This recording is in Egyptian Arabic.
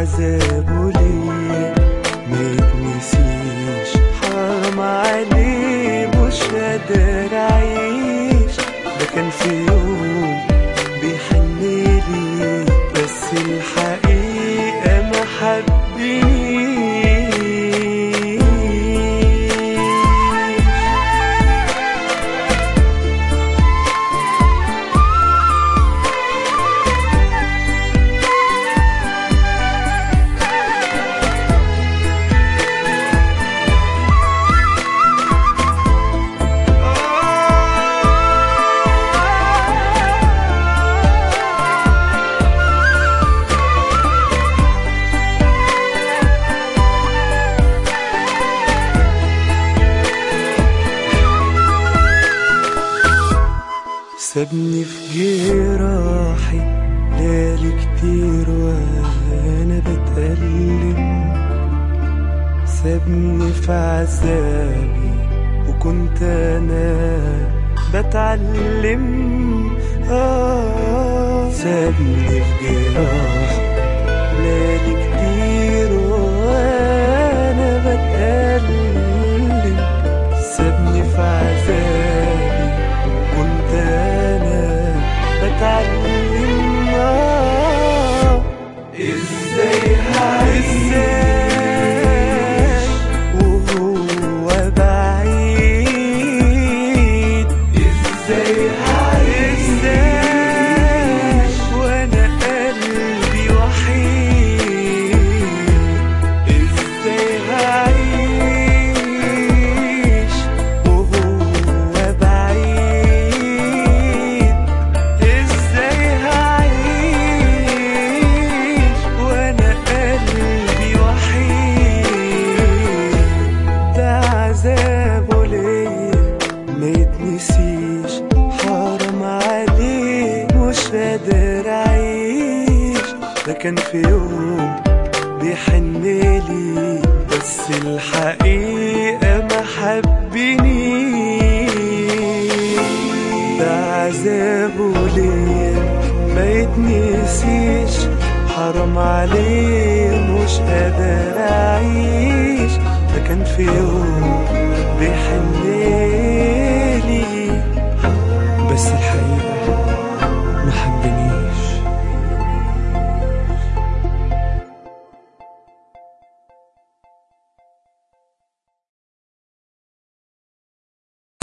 عذابه ليه ما يتنسيش حرام عليه مش قادر اعيش ده كان في يوم بيحن لي بس الحقيقة ما حبنيش سابني في جراحي ليالي كتير وانا بتألم سابني في عذابي وكنت انا بتعلم آه سابني في جراحي ليالي كتير وانا بتألم سابني في عذابي كنت انا بتعلم آه ازاي هعيش وهو بعيد ازاي هعيش وانا قلبي وحيد ازاي هعيش وهو بعيد ازاي هعيش وانا قلبي وحيد ده عذابه ليا ما يتنسيش حرام عليه مش قادر اعيش ده كان في يوم بيحن لي بس الحقيقة ما حبنيش ده عذابه ليا ما يتنسيش حرام عليه مش قادر اعيش ده كان في يوم بيحن لي بس الحقيقة